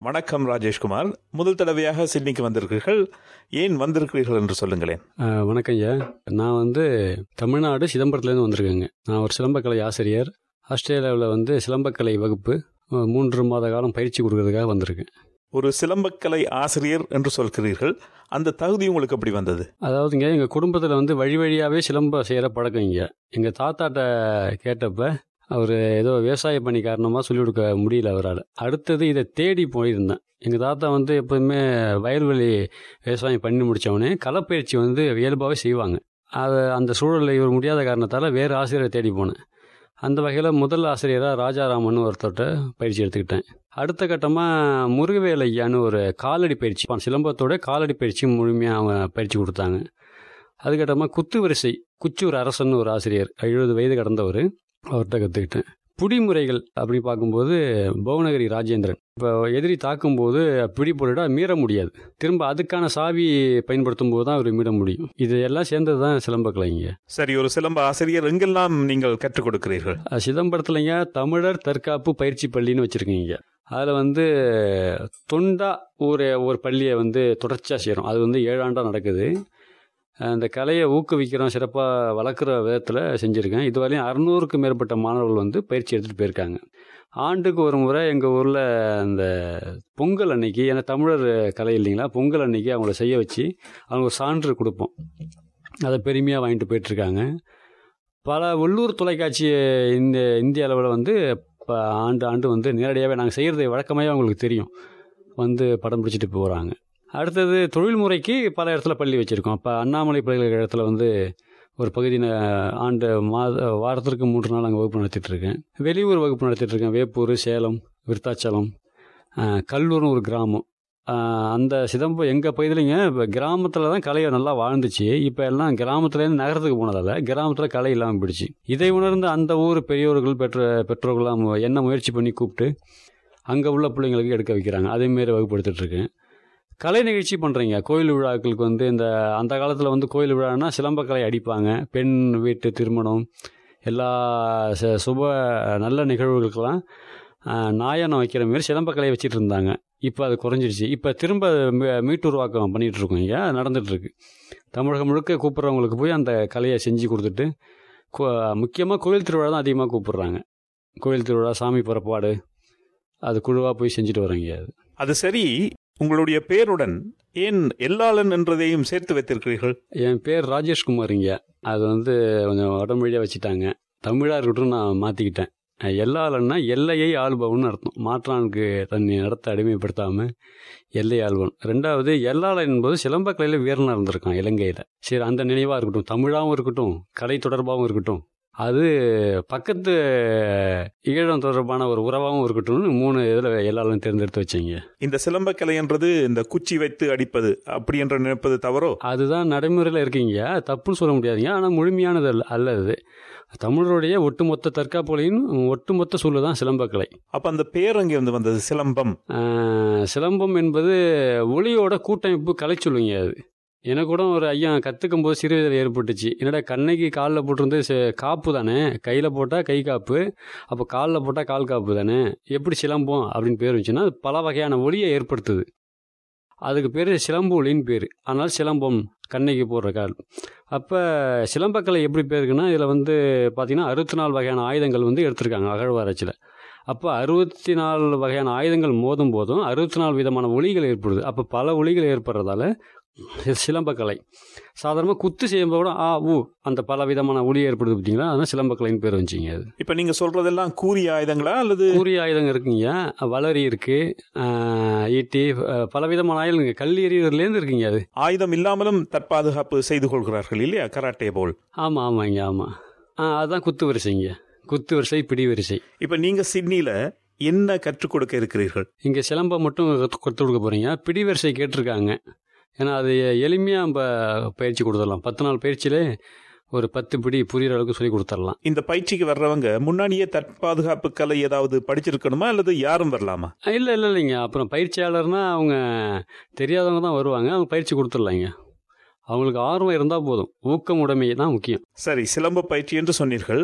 வணக்கம் ராஜேஷ்குமார் முதல் தடவையாக சிட்னிக்கு வந்திருக்கிறீர்கள் ஏன் வந்திருக்கிறீர்கள் என்று சொல்லுங்களேன் ஆ, வணக்கம் ஐயா நான் வந்து தமிழ்நாடு சிதம்பரத்துலேருந்து வந்திருக்கேங்க நான் ஒரு சிலம்பக்கலை ஆசிரியர் ஆஸ்திரேலியாவில் வந்து சிலம்பக்கலை வகுப்பு ஆ, மூன்று மாத காலம் பயிற்சி கொடுக்கறதுக்காக வந்திருக்கேன் ஒரு சிலம்பக்கலை ஆசிரியர் என்று சொல்கிறீர்கள் அந்த தகுதி உங்களுக்கு எப்படி வந்தது அதாவதுங்க எங்கள் குடும்பத்தில் வந்து வழி வழியாகவே சிலம்பம் செய்கிற பழக்கம் இங்கே எங்கள் தாத்தாட்ட கேட்டப்ப அவர் ஏதோ விவசாய பணி காரணமாக சொல்லிக் கொடுக்க முடியல அவரால் அடுத்தது இதை தேடி போயிருந்தேன் எங்கள் தாத்தா வந்து எப்போதுமே வயல்வெளி விவசாயம் பண்ணி முடித்தவொடனே களப்பயிற்சி வந்து இயல்பாகவே செய்வாங்க அது அந்த சூழலில் இவர் முடியாத காரணத்தால் வேறு ஆசிரியரை தேடி போனேன் அந்த வகையில் முதல் ஆசிரியராக ராஜாராமன் ஒருத்தர்கிட்ட பயிற்சி எடுத்துக்கிட்டேன் அடுத்த கட்டமாக முருகவேல் ஐயான்னு ஒரு காலடி பயிற்சி சிலம்பத்தோட காலடி பயிற்சி முழுமையாக அவங்க பயிற்சி கொடுத்தாங்க அதுக்கட்டமாக குத்து வரிசை குச்சூர் அரசன் ஒரு ஆசிரியர் எழுபது வயது கடந்தவர் அவர்கிட்ட கற்றுக்கிட்டேன் புடிமுறைகள் அப்படி பார்க்கும்போது புவனகிரி ராஜேந்திரன் இப்போ எதிரி தாக்கும்போது பிடி போட்டுட்டா மீற முடியாது திரும்ப அதுக்கான சாவி பயன்படுத்தும் போது தான் அவர் மீற முடியும் இது எல்லாம் சேர்ந்தது தான் சிலம்பக்கலைங்க சரி ஒரு சிலம்ப ஆசிரியர் எங்கெல்லாம் நீங்கள் கற்றுக் கொடுக்கிறீர்கள் அஹ் சிதம்பரத்துலங்க தமிழர் தற்காப்பு பயிற்சி பள்ளின்னு வச்சுருக்கீங்க அதில் வந்து தொண்டா ஒரு ஒரு பள்ளியை வந்து தொடர்ச்சியாக செய்கிறோம் அது வந்து ஏழாண்டாக நடக்குது அந்த கலையை ஊக்குவிக்கிறோம் சிறப்பாக வளர்க்குற விதத்தில் செஞ்சுருக்கேன் இதுவரையும் அறநூறுக்கு மேற்பட்ட மாணவர்கள் வந்து பயிற்சி எடுத்துகிட்டு போயிருக்காங்க ஆண்டுக்கு ஒரு முறை எங்கள் ஊரில் அந்த பொங்கல் அன்னைக்கு ஏன்னா தமிழர் கலை இல்லைங்களா பொங்கல் அன்னைக்கு அவங்கள செய்ய வச்சு அவங்க ஒரு சான்று கொடுப்போம் அதை பெருமையாக வாங்கிட்டு போயிட்டுருக்காங்க பல உள்ளூர் தொலைக்காட்சி இந்த இந்திய அளவில் வந்து இப்போ ஆண்டு ஆண்டு வந்து நேரடியாகவே நாங்கள் செய்கிறது வழக்கமாகவே அவங்களுக்கு தெரியும் வந்து படம் பிடிச்சிட்டு போகிறாங்க அடுத்தது தொழில்முறைக்கு பல இடத்துல பள்ளி வச்சுருக்கோம் இப்போ அண்ணாமலை பல்கலைக்கழகத்தில் வந்து ஒரு பகுதி ந- ஆண்டு மாத வாரத்திற்கு மூன்று நாள் அங்கே வகுப்பு நடத்திட்டு இருக்கேன் வெளியூர் வகுப்பு நடத்திட்டு இருக்கேன் வேப்பூர் சேலம் விருத்தாச்சலம் ஆஹ், கல்லூர்னு ஒரு கிராமம் ஆஹ், அந்த சிதம்பரம் எங்கள் பகுதியிலைங்க இப்போ கிராமத்தில் தான் கலையை நல்லா வாழ்ந்துச்சு இப்போ எல்லாம் கிராமத்துலேருந்து நகரத்துக்கு போனதால் கிராமத்தில் கலை இல்லாமல் போயிடுச்சு இதை உணர்ந்து அந்த ஊர் பெரியோர்கள் பெற்ற பெற்றோர்கள்லாம் என்ன முயற்சி பண்ணி கூப்பிட்டு அங்கே உள்ள பிள்ளைங்களுக்கு எடுக்க வைக்கிறாங்க அதேமாரி வகுப்பு எடுத்துட்டு இருக்கேன் கலை நிகழ்ச்சி பண்ணுறீங்க கோயில் விழாக்களுக்கு வந்து இந்த அந்த காலத்தில் வந்து கோயில் விழான்னா சிலம்பக்கலை அடிப்பாங்க பெண் வீட்டு திருமணம் எல்லா ச- சுப நல்ல நிகழ்வுகளுக்கெல்லாம் ஆஹ், நாயனம் வைக்கிற மாரி சிலம்பக்கலையை வச்சுட்டு இருந்தாங்க இப்போ அது குறைஞ்சிருச்சு இப்போ திரும்ப மீ- மீட்டுருவாக்கம் பண்ணிகிட்டு இருக்கோம் இங்கே நடந்துட்டு இருக்கு தமிழகம் முழுக்க கூப்பிட்றவங்களுக்கு போய் அந்த கலையை செஞ்சு கொடுத்துட்டு முக்கியமாக கோயில் திருவிழா தான் அதிகமாக கூப்பிடுறாங்க கோயில் திருவிழா சாமி புறப்பாடு அது குழுவாக போய் செஞ்சுட்டு வராங்க அது அது சரி உங்களுடைய பேருடன் ஏன் எல்லாளன் என்றதையும் சேர்த்து வைத்திருக்கிறீர்கள் என் பேர் ராஜேஷ்குமாருங்க அது வந்து கொஞ்சம் உடம்படியாக வச்சுட்டாங்க தமிழாக இருக்கட்டும் நான் மாற்றிக்கிட்டேன் எல்லாலன்னா எல்லையை ஆள்பவன் அர்த்தம் மாற்றானுக்கு தன்னை நடத்த அடிமைப்படுத்தாமல் எல்லை ஆள்பவன் ரெண்டாவது எல்லாளன் என்பது சிலம்பக்கலையில் வீரனாக இருந்திருக்கான் இலங்கையில் சரி அந்த நினைவாக இருக்கட்டும் தமிழாகவும் இருக்கட்டும் கலை தொடர்பாகவும் இருக்கட்டும் அது பக்கத்து ஈழம் தொடர்பான ஒரு உறவாகவும் இருக்கட்டும்னு மூணு இதில் எல்லாரும் தேர்ந்தெடுத்து வச்சீங்க இந்த சிலம்பக்கலை என்றது இந்த குச்சி வைத்து அடிப்பது அப்படி என்று நினைப்பது தவறோ அதுதான் நடைமுறையில் இருக்கீங்க தப்புன்னு சொல்ல முடியாதுங்க ஆனால் முழுமையானது அல்ல அல்ல அது தமிழருடைய ஒட்டுமொத்த தற்காப்புகளையும் ஒட்டுமொத்த சொல்லு தான் சிலம்பக்கலை அப்ப அந்த பேர் அங்கிருந்து வந்தது சிலம்பம் ஆஹ், சிலம்பம் என்பது ஒளியோட கூட்டமைப்பு கலை சொல்லுங்க அது எனக்கு கூட ஒரு ஐயா கற்றுக்கும் போது சிறு வயதில் ஏற்பட்டுச்சு என்னடா கண்ணைக்கு காலில் போட்டிருந்து சே- காப்பு தானே கையில் போட்டால் கை காப்பு அப்போ காலில் போட்டால் கால் காப்பு தானே எப்படி சிலம்பம் அப்படின்னு பேர் வந்துச்சுன்னா அது பல வகையான ஒளியை ஏற்படுத்துது அதுக்கு பேர் சிலம்பு ஒளின்னு பேர் அதனால் சிலம்பம் கண்ணைக்கு போடுற கால் அப்போ சிலம்பக்கலை எப்படி பேருக்குன்னா இதில் வந்து பார்த்திங்கன்னா அறுபத்தி நாலு வகையான ஆயுதங்கள் வந்து எடுத்திருக்காங்க அகழ்வாராய்ச்சியில் அப்போ அறுபத்தி நாலு வகையான ஆயுதங்கள் மோதும் போதும் அறுபத்தி நாலு விதமான ஒளிகள் ஏற்படுது அப்போ பல ஒளிகள் ஏற்படுறதால சி- சிலம்பக்கலை சாதாரணமாக குத்து செய்யும்போது கூட ஆ ஊ அந்த பல விதமான ஒளி ஏற்படுது பார்த்தீங்களா அதான் சிலம்பக்கலைன்னு பேர் வச்சிங்க அது இப்ப நீங்க சொல்றதெல்லாம் கூறிய ஆயுதங்களா அல்லது கூறிய ஆயுதங்க இருக்குங்க வளரி இருக்கு ஆஹ், ஈட்டி அஹ், பல விதமான ஆயுதங்க கல் எறிகிறதுலேருந்து இருக்குங்க அது ஆயுதம் இல்லாமலும் தற்பாதுகாப்பு செய்து கொள்கிறார்கள் இல்லையா கராட்டே போல் ஆமாம் ஆமாங்க ஆமாம் ஆ அதுதான் குத்து வரிசைங்க குத்து வரிசை பிடி வரிசை இப்ப நீங்க சிட்னில என்ன கற்றுக் கொடுக்க இருக்கிறீர்கள் இங்கே சிலம்பம் மட்டும் கத்து கற்றுக் கொடுக்க போகிறீங்க பிடி வரிசை கேட்டிருக்காங்க ஏன்னா அது எளிமையாக நம்ம பயிற்சி கொடுத்துடலாம் பத்து நாள் பயிற்சியிலே ஒரு பத்து பிடி புரியுற அளவுக்கு சொல்லி கொடுத்துடலாம் இந்த பயிற்சிக்கு வர்றவங்க முன்னாடியே தற்பாதுகாப்பு கலை ஏதாவது படிச்சிருக்கணுமா அல்லது யாரும் வரலாமா இல்லை இல்லை இல்லைங்க அப்புறம் பயிற்சியாளர்னா அவங்க தெரியாதவங்க தான் வருவாங்க அவங்க பயிற்சி கொடுத்துடலாங்க அவங்களுக்கு ஆர்வம் இருந்தால் போதும் ஊக்கம் உடைமை தான் முக்கியம் சரி சிலம்ப பயிற்சி என்று சொன்னீர்கள்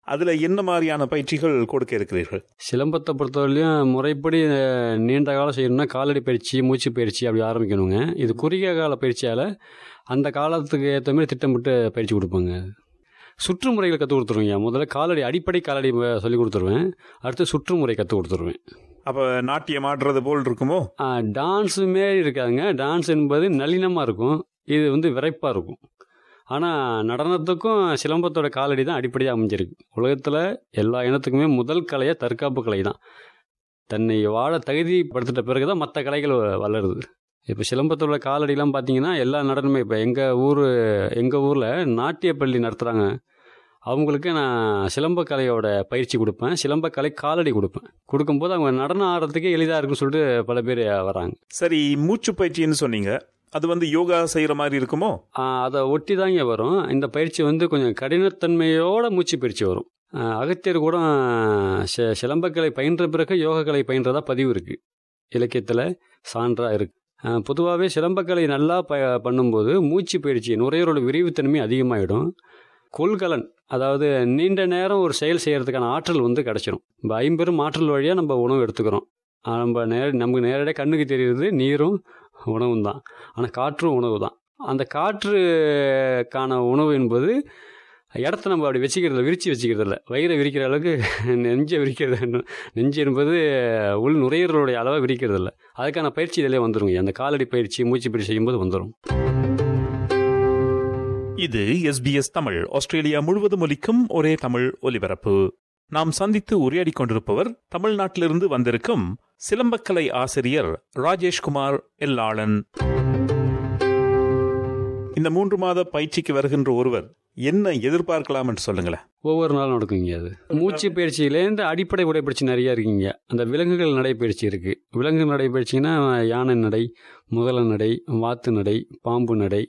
அதுல என்ன மாதிரியான பயிற்சிகள் கொடுக்க இருக்கிறீர்கள் சிலம்பத்தை பொறுத்தவரையிலையும் முறைப்படி அஹ், நீண்ட காலம் செய்யணும்னா காலடி பயிற்சி மூச்சு பயிற்சி அப்படி ஆரம்பிக்கணுங்க இது குறுகிய கால பயிற்சியால் அந்த காலத்துக்கு ஏற்ற மாதிரி திட்டமிட்டு பயிற்சி கொடுப்பாங்க சுற்றுமுறைகள் கற்றுக் கொடுத்துருவேங்க முதல்ல காலடி அடிப்படை காலடி ம- சொல்லிக் கொடுத்துருவேன் அடுத்து சுற்றுமுறை கற்றுக் கொடுத்துருவேன் அப்ப நாட்டியம் ஆடுறது போல் இருக்குமோ டான்ஸு மாரி இருக்காதுங்க டான்ஸ் என்பது நளினமாக இருக்கும் இது வந்து விரைப்பாக இருக்கும் ஆனால் நடனத்துக்கும் சிலம்பத்தோட காலடி தான் அடிப்படையாக அமைஞ்சிருக்கு உலகத்தில் எல்லா இனத்துக்குமே முதல் கலையாக தற்காப்பு கலை தான் தன்னை வாழ தகுதிப்படுத்திட்ட பிறகு தான் மற்ற கலைகள் வ- வளருது இப்போ சிலம்பத்தோட காலடிலாம் பார்த்தீங்கன்னா எல்லா நடனமே இப்போ எங்கள் ஊர் எங்கள் ஊரில் நாட்டிய பள்ளி நடத்துகிறாங்க அவங்களுக்கு நான் சிலம்ப கலையோட பயிற்சி கொடுப்பேன் சிலம்ப கலை காலடி கொடுப்பேன் கொடுக்கும்போது அவங்க நடனம் ஆடுறதுக்கே எளிதாக இருக்குன்னு சொல்லிட்டு பல பேர் வராங்க சரி மூச்சு பயிற்சின்னு சொன்னீங்க அது வந்து யோகா செய்யற மாதிரி இருக்குமோ ஆ, அதை ஒட்டி தாங்க வரும் இந்த பயிற்சி வந்து கொஞ்சம் கடினத்தன்மையோட மூச்சு பயிற்சி வரும் ஆ, அகத்தியர் கூட சி- சிலம்பக்கலை பயின்ற பிறகு யோகக்கலை பயின்றதா பதிவு இருக்குது இலக்கியத்தில் சான்றாக இருக்குது பொதுவாகவே சிலம்பக்கலை நல்லா ப பண்ணும்போது மூச்சு பயிற்சி நுரையீரலோட விரிவுத்தன்மை அதிகமாகிடும் கொள்கலன் அதாவது நீண்ட நேரம் ஒரு செயல் செய்கிறதுக்கான ஆற்றல் வந்து கிடச்சிரும் இப்போ ஐம்பெரும் ஆற்றல் வழியாக நம்ம உணவு எடுத்துக்கிறோம் ஆ, நம்ம நேர நமக்கு நேரடியாக கண்ணுக்கு தெரியுறது நீரும் உணவும் தான் ஆனால் காற்றும் உணவு தான் அந்த காற்றுக்கான உணவு என்பது இடத்த நம்ம அப்படி வச்சுக்கிறது இல்ல, விரிச்சு வச்சுக்கிறது இல்லை வயிறை விரிக்கிற அளவுக்கு நெஞ்சை விரிக்கிறது நெஞ்சு என்பது உள் நுரையீரலுடைய அளவை விரிக்கிறது இல்லை அதுக்கான பயிற்சி இதிலே வந்துருங்க அந்த காலடி பயிற்சி மூச்சு பயிற்சி செய்யும்போது வந்துடும் இது எஸ்பிஎஸ் தமிழ் ஆஸ்திரேலியா முழுவதும் ஒலிக்கும் ஒரே தமிழ் ஒலிபரப்பு நாம் சந்தித்து உரையாடிக் கொண்டிருப்பவர் தமிழ்நாட்டிலிருந்து வந்திருக்கும் சிலம்பக்கலை ஆசிரியர் ராஜேஷ்குமார் எல்லாளன் இந்த மூன்று மாத பயிற்சிக்கு வருகின்ற ஒருவர் என்ன எதிர்பார்க்கலாம் என்று சொல்லுங்களேன் ஒவ்வொரு நாளும் நடக்குங்க அது மூச்சு பயிற்சியிலேருந்து அடிப்படை உடைப்பயிற்சி நிறைய இருக்குங்க அந்த விலங்குகள் நடைப்பயிற்சி இருக்குது விலங்கு நடைப்பயிற்சிங்கன்னா யானை நடை முதல நடை வாத்து நடை பாம்பு நடை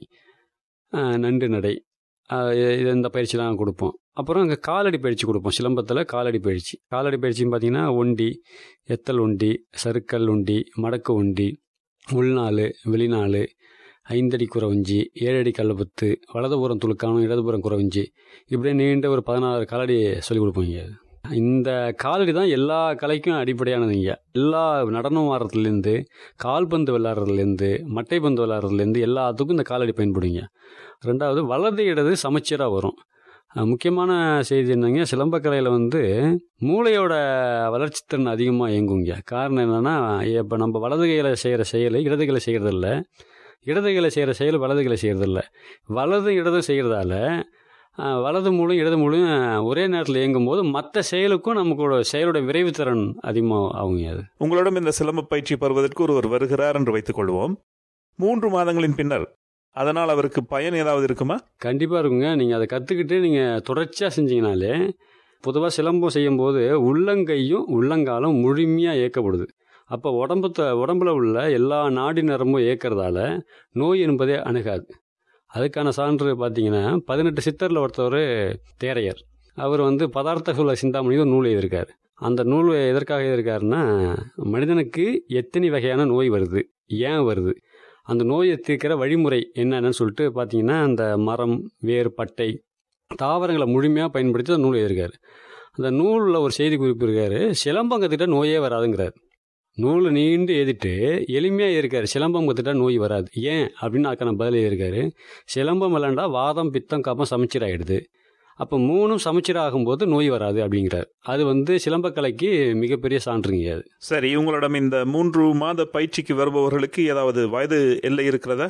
ஆஹ், நண்டு நடை ஆஹ், இது இந்த பயிற்சிலாம் கொடுப்போம் அப்புறம் அங்கே காலடி பயிற்சி கொடுப்போம் சிலம்பத்தில் காலடி பயிற்சி காலடி பயிற்சின்னு பார்த்தீங்கன்னா ஒண்டி எத்தல் ஒண்டி சறுக்கல் ஒண்டி மடக்கு ஒண்டி உள்நாள் வெளிநாள் ஐந்தடி குறவஞ்சி ஏழடி கல்லபத்து வலதுபுறம் துளுக்கானம் இடதுபுறம் குறவஞ்சி இப்படியே நீண்ட ஒரு பதினாறு காலடி சொல்லிக் கொடுப்போங்க இந்த காலடி தான் எல்லா கலைக்கும் அடிப்படையானதுங்க எல்லா நடனம் ஆடுறதுலேருந்து கால்பந்து விளையாடுறதுலேருந்து மட்டைப்பந்து விளையாடுறதுலேருந்து எல்லாத்துக்கும் இந்த காலடி பயன்படுங்க ரெண்டாவது வலது இடது சமச்சீராக வரும் அஹ் முக்கியமான செய்தி என்னங்க சிலம்பக்கலையில் வந்து மூளையோட வளர்ச்சித்திறன் அதிகமாக இயங்குங்க காரணம் என்னென்னா இப்போ நம்ம வலது கையில் செய்கிற செயலை இடது கையில் செய்கிறதில்ல இடது கையில் செய்கிற செயல் வலது கையில் செய்கிறதில்ல வலது இடதும் செய்கிறதால அஹ், வலது மூலம் இடது மூலம் ஒரே நேரத்தில் இயங்கும் போது மற்ற செயலுக்கும் நமக்கோட செயலோட விரைவுத்திறன் அதிகமாக ஆகுங்க அது உங்களிடம் இந்த சிலம்ப பயிற்சி பெறுவதற்கு ஒருவர் வருகிறார் என்று வைத்துக் கொள்வோம் மூன்று மாதங்களின் பின்னர் அதனால் அவருக்கு பயன் ஏதாவது இருக்குமா கண்டிப்பாக இருக்குங்க நீங்கள் அதை கற்றுக்கிட்டு நீங்கள் தொடர்ச்சியாக செஞ்சீங்கனாலே பொதுவாக சிலம்பம் செய்யும்போது உள்ளங்கையும் உள்ளங்காலும் முழுமையாக இயக்கப்படுது அப்போ உடம்பு உடம்புல உள்ள எல்லா நாடி நரம்பும் இயக்கிறதால நோய் என்பதே அணுகாது அதுக்கான சான்று பார்த்தீங்கன்னா பதினெட்டு சித்தரில் ஒருத்தவர் தேரையர் அவர் வந்து பதார்த்த சொல்ல சிந்தாமணி ஒரு நூல் எழுதியிருக்கார் அந்த நூல் எதற்காக எழுதியிருக்காருன்னா மனிதனுக்கு எத்தனை வகையான நோய் வருது ஏன் வருது அந்த நோயை தீர்க்கிற வழிமுறை என்னென்னு சொல்லிட்டு பார்த்தீங்கன்னா அந்த மரம் வேர் பட்டை தாவரங்களை முழுமையாக பயன்படுத்தி அந்த நூல் எழுதியிருக்காரு அந்த நூலில் ஒரு செய்தி குறிப்பு இருக்காரு சிலம்பம் கற்றுக்கிட்டா நோயே வராதுங்கிறார் நூல் நீண்டு எழுதிட்டு எளிமையாக இருக்காரு சிலம்பம் கற்றுட்டா நோய் வராது ஏன் அப்படின்னு அதுக்கான பதில் எழுதியிருக்காரு சிலம்பம் விளாண்டா வாதம் பித்தம் கப்பம் சமச்சீராகிடுது அப்போ மூணும் சமச்சீராகும்போது நோய் வராது அப்படிங்கிறார் அது வந்து சிலம்பக்கலைக்கு மிகப்பெரிய சான்றுங்க அது சரி உங்களிடம் இந்த மூன்று மாத பயிற்சிக்கு வருபவர்களுக்கு ஏதாவது வயது எல்லை இருக்கிறதா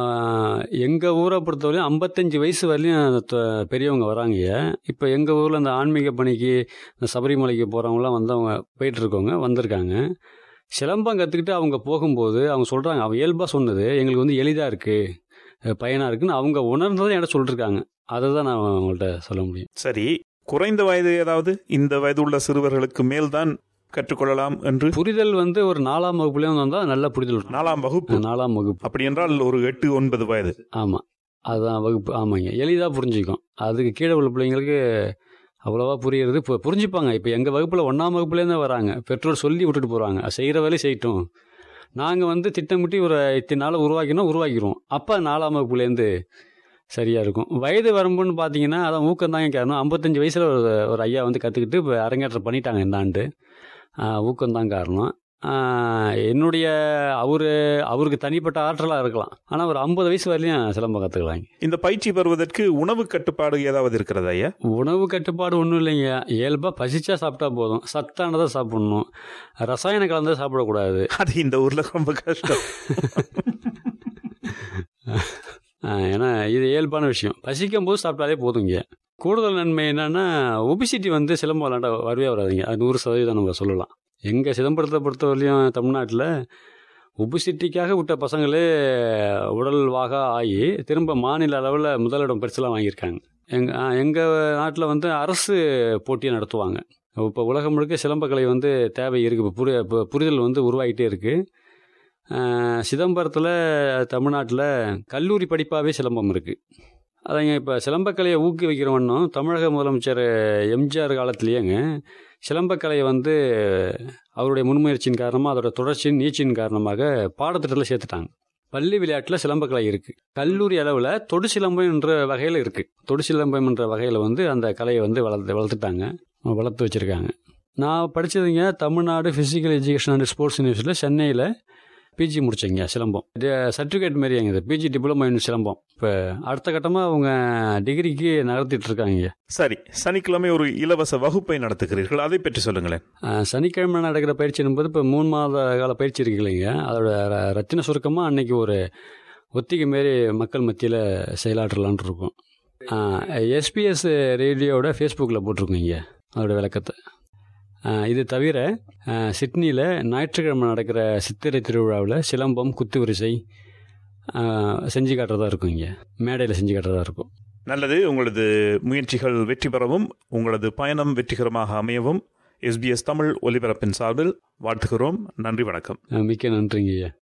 எங்கள் ஊரை பொறுத்தவரையும் ஐம்பத்தஞ்சு வயசு வரலையும் த- பெரியவங்க வராங்க இப்போ எங்கள் ஊரில் அந்த ஆன்மீக பணிக்கு இந்த சபரிமலைக்கு போகிறவங்களாம் வந்து அவங்க போயிட்டு இருக்கவங்க வந்திருக்காங்க சிலம்பம் கற்றுக்கிட்டு அவங்க போகும்போது அவங்க சொல்கிறாங்க அவன் இயல்பாக சொன்னது எங்களுக்கு வந்து எளிதாக இருக்குது பயனாக இருக்குன்னு அவங்க உணர்ந்ததை என்கிட்ட சொல்லிருக்காங்க அதை தான் நான் அவங்கள்ட்ட சொல்ல முடியும் சரி குறைந்த வயது ஏதாவது இந்த வயது உள்ள சிறுவர்களுக்கு மேல்தான் கற்றுக்கொள்ளலாம் என்று புரிதல் வந்து ஒரு நாலாம் வகுப்புலேயும் வந்தால் நல்ல புரிதல் இருக்கும். நாலாம் வகுப்பு நாலாம் வகுப்பு அப்படி என்றால் ஒரு எட்டு ஒன்பது வயது ஆமாம் அதுதான் வகுப்பு ஆமாங்க எளிதாக புரிஞ்சுக்கும் அதுக்கு கீழே உள்ள பிள்ளைங்களுக்கு அவ்வளோவா புரியுறது இப்போ புரிஞ்சுப்பாங்க இப்போ எங்கள் வகுப்பில் ஒன்றாம் வகுப்புலேருந்து வராங்க பெற்றோர் சொல்லி விட்டுட்டு போகிறாங்க செய்கிற வேலையை செய்யட்டும் நாங்கள் வந்து திட்டமிட்டு ஒரு இத்தனை நாளை உருவாக்கினோம் உருவாக்கிடுவோம் அப்போ நாலாம் வகுப்புலேருந்து சரியாக இருக்கும் வயது வரம்புன்னு பார்த்தீங்கன்னா அதான் ஊக்கம் தாங்க காரணம் ஐம்பத்தஞ்சு வயசில் ஒரு ஒரு ஐயா வந்து கற்றுக்கிட்டு இப்போ அரங்கேற்றம் பண்ணிட்டாங்க இந்த ஆண்டு ஊக்கம் தான் காரணம் ஆஹ் என்னுடைய அவர் அவருக்கு தனிப்பட்ட ஆற்றலாக இருக்கலாம் ஆனால் ஒரு ஐம்பது வயசு வரையிலையும் சிலம்பம் கற்றுக்கலாங்க இந்த பயிற்சி பெறுவதற்கு உணவு கட்டுப்பாடு ஏதாவது இருக்கிறதா ஐயா உணவு கட்டுப்பாடு ஒன்றும் இல்லைங்க இயல்பாக பசிச்சா சாப்பிட்டா போதும் சத்தானதை சாப்பிடணும் ரசாயன கலந்ததை சாப்பிடக்கூடாது அது இந்த ஊர்ல ரொம்ப கஷ்டம் ஆஹ் ஏன்னா இது இயல்பான விஷயம் பசிக்கும் போது சாப்பிட்டாலே போதுங்க கூடுதல் நன்மை என்னன்னா ஒபிசிட்டி வந்து சிலம்பம் விளாண்டா வரவே வராதுங்க அது நூறு சதவீதம் நம்ம சொல்லலாம் எங்கள் சிதம்பரத்தை பொறுத்தவரையிலையும் தமிழ்நாட்டில் ஒபிசிட்டிக்காக விட்ட பசங்களே உடல் வாகா ஆகி திரும்ப மாநில அளவில் முதலிடம் பரிசுலாம் வாங்கியிருக்காங்க எங்கள் எங்கள் நாட்டில் வந்து அரசு போட்டியை நடத்துவாங்க இப்போ உலகம் முழுக்க சிலம்பக்கலை வந்து தேவை இருக்குது இப்போ புரி இப்போ புரிதல் வந்து உருவாகிட்டே இருக்குது சிதம்பரத்தில் தமிழ்நாட்டில் கல்லூரி படிப்பாகவே சிலம்பம் இருக்குது அதாங்க இப்போ சிலம்பக்கலையை ஊக்குவிக்கிறவன்னும் தமிழக முதலமைச்சர் எம்ஜிஆர் காலத்துலேயேங்க சிலம்பக்கலையை வந்து அவருடைய முன்முயற்சியின் காரணமாக அதோட தொடர்ச்சியின் நீச்சின் காரணமாக பாடத்திட்டத்தில் சேர்த்துட்டாங்க பள்ளி விளையாட்டில் சிலம்பக்கலை இருக்குது கல்லூரி அளவில் தொடு சிலம்பம் என்ற வகையில் இருக்குது தொடு சிலம்பம் என்ற வகையில் வந்து அந்த கலையை வந்து வளர்த்து வளர்த்துட்டாங்க வளர்த்து வச்சுருக்காங்க நான் படித்ததுங்க Tamil Nadu physical education and sports யூனிவர்சிட்டியில் சென்னையில் பிஜி முடித்தேங்க சிலம்பம் சர்டிஃபிகேட் மாரி இது பிஜி டிப்ளமோ இன் சிலம்பம் இப்போ அடுத்த கட்டமாக அவங்க டிகிரிக்கு நகர்த்திட்டு இருக்காங்க சரி சனிக்கிழமை ஒரு இலவச வகுப்பை நடத்துகிறீர்கள் அதை பற்றி சொல்லுங்களேன் அஹ், சனிக்கிழமை நடக்கிற பயிற்சி என்பது இப்போ மூணு மாத கால பயிற்சி இருக்கு இல்லைங்க அதோட ர- ரத்தின சுருக்கமாக அன்னைக்கு ஒரு ஒத்திகை மாரி மக்கள் மத்தியில் செயலாற்றலான்ட்டு இருக்கும் எஸ்பிஎஸ் ரேடியோவோட ஃபேஸ்புக்கில் போட்டிருக்கோங்க அதோட விளக்கத்தை அஹ், இது தவிர அஹ், சிட்னியில் ஞாயிற்றுக்கிழமை நடக்கிற சித்திரை திருவிழாவில் சிலம்பம் குத்துவரிசை அஹ், செஞ்சு காட்டுறதா இருக்குங்க மேடையில் செஞ்சு காட்டுறதா இருக்கும் நல்லது உங்களது முயற்சிகள் வெற்றி பெறவும் உங்களது பயணம் வெற்றிகரமாக அமையவும் எஸ்பிஎஸ் தமிழ் ஒலிபரப்பின் சார்பில் வாழ்த்துகிறோம் நன்றி வணக்கம் அஹ், மிக்க நன்றிங்க ஐயா